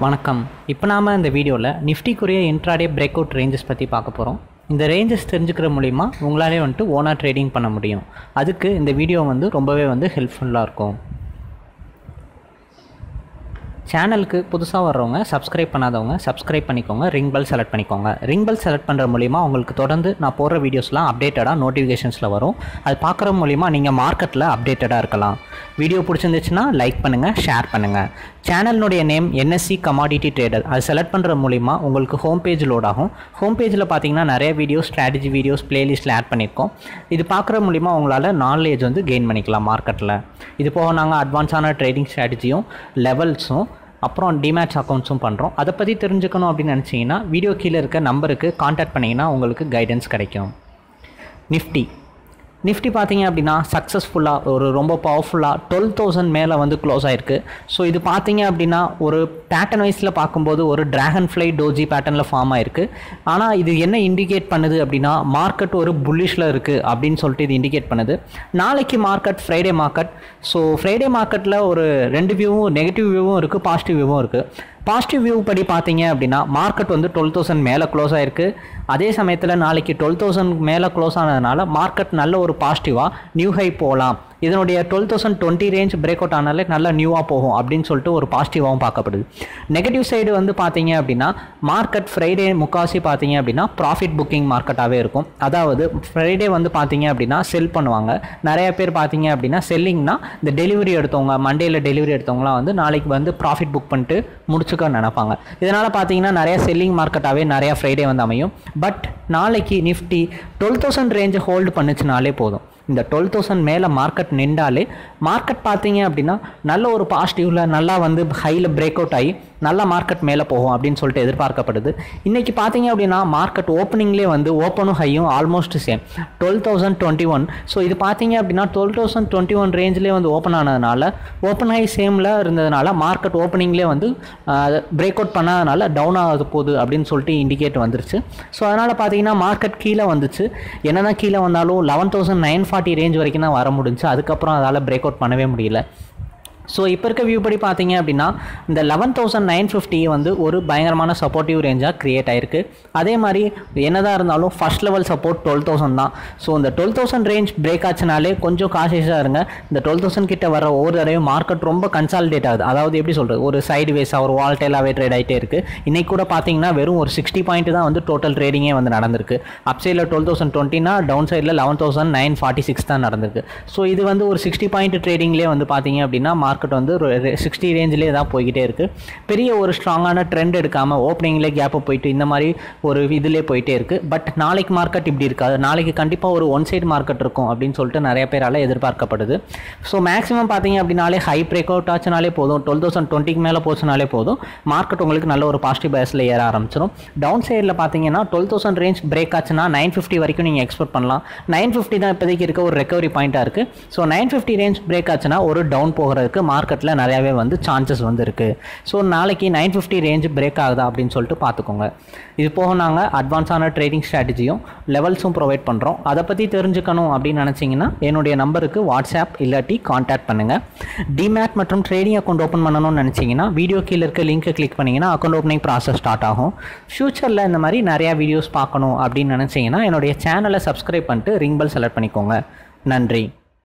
வணக்கம் இப்போ நாம் இந்த வீடியோவில் நிஃப்டிக்குரிய இன்ட்ராடே பிரேக் அவுட் ரேஞ்சஸ் பற்றி பார்க்க போகிறோம் இந்த ரேஞ்சஸ் தெரிஞ்சுக்கிற மூலிமா உங்களாலே வந்துட்டு ஓனாக ட்ரேடிங் பண்ண முடியும் அதுக்கு இந்த வீடியோ வந்து ரொம்பவே வந்து ஹெல்ப்ஃபுல்லாக இருக்கும் சேனலுக்கு புதுசாக வர்றவங்க சப்ஸ்கிரைப் பண்ணாதவங்க சப்ஸ்கிரைப் பண்ணிக்கோங்க ரிங் பெல் செலக்ட் பண்ணிக்கோங்க ரிங் பெல் செலக்ட் பண்ணுற மூலிமா உங்களுக்கு தொடர்ந்து நான் போடுற வீடியோஸ்லாம் அப்டேட்டடாக நோட்டிஃபிகேஷன்ஸில் வரும் அது பார்க்குற மூலிமா நீங்கள் மார்க்கெட்டில் அப்டேட்டடாக இருக்கலாம் வீடியோ பிடிச்சிருந்துச்சுன்னா லைக் பண்ணுங்கள் ஷேர் பண்ணுங்கள் சேனலினுடைய நேம் என்எஸ்சி கமாடிட்டி ட்ரேடர் அது செலக்ட் பண்ணுற மூலிமா உங்களுக்கு ஹோம் பேஜ் லோட் ஆகும் ஹோம் பேஜில் பார்த்தீங்கன்னா நிறைய வீடியோஸ் ஸ்ட்ராட்டஜி வீடியோஸ் பிளேலிஸ்ட்டில் ஆட் பண்ணியிருக்கோம் இது பார்க்குற மூலிமா உங்களால் நாலேஜ் வந்து கெயின் பண்ணிக்கலாம் மார்க்கெட்டில் இது போக நாங்கள் அட்வான்ஸான ட்ரேடிங் ஸ்ட்ராட்டஜியும் லெவல்ஸும் அப்புறம் டிமேட்ச் அக்கௌண்ட்ஸும் பண்ணுறோம் அதை பற்றி தெரிஞ்சுக்கணும் அப்படின்னு நினச்சிங்கன்னா வீடியோ கீழே இருக்க நம்பருக்கு காண்டாக்ட் பண்ணிங்கன்னா உங்களுக்கு கைடன்ஸ் கிடைக்கும் நிஃப்டி நிஃப்டி பார்த்தீங்க அப்படின்னா சக்ஸஸ்ஃபுல்லாக ஒரு ரொம்ப பவர்ஃபுல்லாக டுவெல் தௌசண்ட் மேலே வந்து க்ளோஸ் ஆயிருக்கு ஸோ இது பார்த்தீங்க அப்படின்னா ஒரு பேட்டர்ன் வைஸில் பார்க்கும்போது ஒரு டிராகன் ஃப்ளை டோஜி பேட்டர்னில் ஃபார்ம் ஆயிருக்கு ஆனால் இது என்ன இண்டிகேட் பண்ணுது அப்படின்னா மார்க்கெட் ஒரு புல்லிஷில் இருக்குது அப்படின்னு சொல்லிட்டு இது இண்டிகேட் பண்ணுது நாளைக்கு market Friday market so Friday மார்க்கெட்டில் ஒரு ரெண்டு வியூவும் நெகட்டிவ் வியூவும் இருக்குது பாசிட்டிவ் வியூவும் இருக்குது பாசிட்டிவ் வியூ படி பார்த்தீங்க அப்படின்னா மார்க்கெட் வந்து டுவெல் தௌசண்ட் மேலே க்ளோஸ் ஆயிருக்கு அதே சமயத்தில் நாளைக்கு டுவெல் தௌசண்ட் மேலே க்ளோஸ் ஆனதுனால மார்க்கெட் நல்ல ஒரு பாசிட்டிவாக நியூ ஹை போகலாம் இதனுடைய twelve thousand twenty range breakout ஆனாலே நல்லா நியூவாக போகும் அப்படின்னு சொல்லிட்டு ஒரு பாசிட்டிவாகவும் பார்க்கப்படுது நெகட்டிவ் சைடு வந்து பார்த்தீங்க அப்படின்னா மார்க்கெட் ஃப்ரைடே முக்காசி பார்த்தீங்க அப்படின்னா ப்ராஃபிட் புக்கிங் மார்க்கெட்டாகவே இருக்கும் அதாவது ஃப்ரைடே வந்து பார்த்தீங்க அப்படின்னா செல் பண்ணுவாங்க நிறைய பேர் பார்த்தீங்க அப்படின்னா செல்லிங்னா இந்த டெலிவரி எடுத்தவங்க மண்டேல டெலிவரி எடுத்தவங்களாம் வந்து நாளைக்கு வந்து ப்ராஃபிட் புக் பண்ணிட்டு முடிச்சுக்க நினைப்பாங்க இதனால் பார்த்தீங்கன்னா நிறைய செல்லிங் மார்க்கெட்டாகவே நிறையா ஃப்ரைடே வந்து அமையும் பட் நாளைக்கு நிஃப்டி டுவெல் தௌசண்ட் ரேஞ்சை ஹோல்டு பண்ணுச்சுனாலே போதும் இந்த டுவெல் தௌசண்ட் மேலே மார்க்கெட் நின்றாலே மார்க்கெட் பார்த்தீங்க அப்படின்னா நல்ல ஒரு பாசிட்டிவில் நல்லா வந்து ஹையில் பிரேக் அவுட் ஆகி நல்ல மார்க்கெட் மேலே போகும் அப்படின்னு சொல்லிட்டு எதிர்பார்க்கப்படுது இன்றைக்கி பார்த்தீங்க அப்படின்னா மார்க்கெட் ஓப்பனிங்லேயே வந்து ஓப்பனும் ஹையும் almost same twelve thousand twenty one so இது பார்த்தீங்க அப்படின்னா டுவெல் தௌசண்ட் டுவெண்ட்டி ஒன் ரேஞ்சிலே வந்து ஓப்பன் ஆனதுனால ஓப்பன் ஹை சேமில் இருந்ததுனால மார்க்கெட் ஓப்பனிங்லேயே வந்து பிரேக் அவுட் பண்ணாதனால டவுன் ஆகுது போகுது அப்படின்னு சொல்லிட்டு இண்டிகேட் வந்துருச்சு ஸோ அதனால் பார்த்தீங்கன்னா மார்க்கெட் கீழே வந்துச்சு என்ன தான் கீழே வந்தாலும் eleven thousand nine forty range வரைக்கும் தான் வர முடிஞ்சு அதுக்கப்புறம் அதால் பிரேக் அவுட் பண்ணவே முடியல ஸோ இப்போ இருக்க வியூ படி பார்த்தீங்க அப்படின்னா இந்த லெவன் தௌசண்ட் நைன் ஃபிஃப்டி வந்து ஒரு பயங்கரமான சப்போர்ட்டிவ் ரேஞ்சாக க்ரியேட் ஆயிருக்கு அதே மாதிரி என்னதான் இருந்தாலும் first level support twelve thousand தான் ஸோ இந்த டுவெல் தௌசண்ட் ரேஞ்ச் பிரேக் ஆச்சுனாலே கொஞ்சம் காஷியஸாக இருங்க இந்த டுவெல் தௌசண்ட் கிட்ட வர ஒவ்வொரு தடவையும் மார்க்கெட் ரொம்ப கன்சாலிடேட் ஆகுது அதாவது எப்படி சொல்கிறது ஒரு சைடு வேஸாக ஒரு வால்டேலாகவே ட்ரேட் ஆகிட்டே இருக்குது இன்றைக்கி கூட பார்த்தீங்கன்னா வெறும் ஒரு சிக்ஸ்டி பாயிண்ட் தான் வந்து டோட்டல் ட்ரேடிங்கே வந்து நடந்திருக்கு அப் சைடில் டுவெல் தௌசண்ட் டுவெண்ட்டினா டவுன் சைடில் eleven thousand nine forty six தான் நடந்திருக்கு ஸோ இது வந்து ஒரு சிக்ஸ்டி பாயிண்ட் ட்ரேடிங்லேயே வந்து பார்த்தீங்க அப்படின்னா மார்க்கெட் வந்து ஒரு சிக்ஸ்டி ரேஞ்சிலே தான் போய்கிட்டே இருக்குது பெரிய ஒரு ஸ்ட்ராங்கான ட்ரெண்ட் எடுக்காமல் ஓப்பனிங்லேயே கேப்பை போயிட்டு இந்த மாதிரி ஒரு இதிலே போயிட்டே இருக்குது பட் நாளைக்கு மார்க்கெட் இப்படி இருக்காது நாளைக்கு கண்டிப்பாக ஒரு ஒன் சைடு மார்க்கெட் இருக்கும் அப்படின்னு சொல்லிட்டு நிறைய பேரால் எதிர்பார்க்கப்படுது ஸோ மேக்ஸிமம் பார்த்தீங்க அப்படின்னாலே ஹை பிரேக் அவுட் ஆச்சுனாலே போதும் டுவெல் தௌசண்ட் டுவெண்ட்டிக்கு மேலே போச்சுனாலே போதும் மார்க்கெட் உங்களுக்கு நல்ல ஒரு பாசிட்டிவ் பேஸில் ஏற ஆரம்பிச்சிடும் டவுன் சைடில் பார்த்தீங்கன்னா டுவெல் தௌசண்ட் ரேஞ்ச் பிரேக் ஆச்சுன்னா நைன் ஃபிஃப்டி வரைக்கும் நீங்கள் எக்ஸ்பெக்ட் பண்ணலாம் நைன் ஃபிஃப்டி தான் இப்போதைக்கு இருக்க ஒரு ரெக்கவரி பாயிண்ட்டாக இருக்குது so nine fifty range break ஆச்சுன்னா ஒரு டவுன் போகிறதுக்கு மார்க்கெட்டில் நிறையாவே வந்து சான்சஸ் வந்து இருக்குது ஸோ நாளைக்கு நைன் ஃபிஃப்டி ரேஞ்ச் பிரேக் ஆகுதா அப்படின்னு சொல்லிட்டு பார்த்துக்கோங்க இது போக நாங்கள் அட்வான்ஸான ட்ரேடிங் ஸ்ட்ராட்டஜியும் லெவல்ஸும் ப்ரொவைட் பண்ணுறோம் அதை பற்றி தெரிஞ்சுக்கணும் அப்படின்னு நினச்சிங்கன்னா என்னுடைய நம்பருக்கு வாட்ஸ்அப் இல்லாட்டி காண்டாக்ட் பண்ணுங்கள் டிமேட் மற்றும் ட்ரேடிங் அக்கௌண்ட் ஓப்பன் பண்ணணும்னு நினச்சிங்கன்னா வீடியோ கீழே இருக்க லிங்க்கை கிளிக் பண்ணிங்கன்னா அக்கௌண்ட் ஓப்பனிங் ப்ராசஸ் ஸ்டார்ட் ஆகும் ஃப்யூச்சரில் இந்த மாதிரி நிறையா வீடியோஸ் பார்க்கணும் அப்படின்னு நினச்சிங்கன்னா என்னுடைய சேனலை சப்ஸ்கிரைப் பண்ணிட்டு ரிங் பெல் செலக்ட் பண்ணிக்கோங்க நன்றி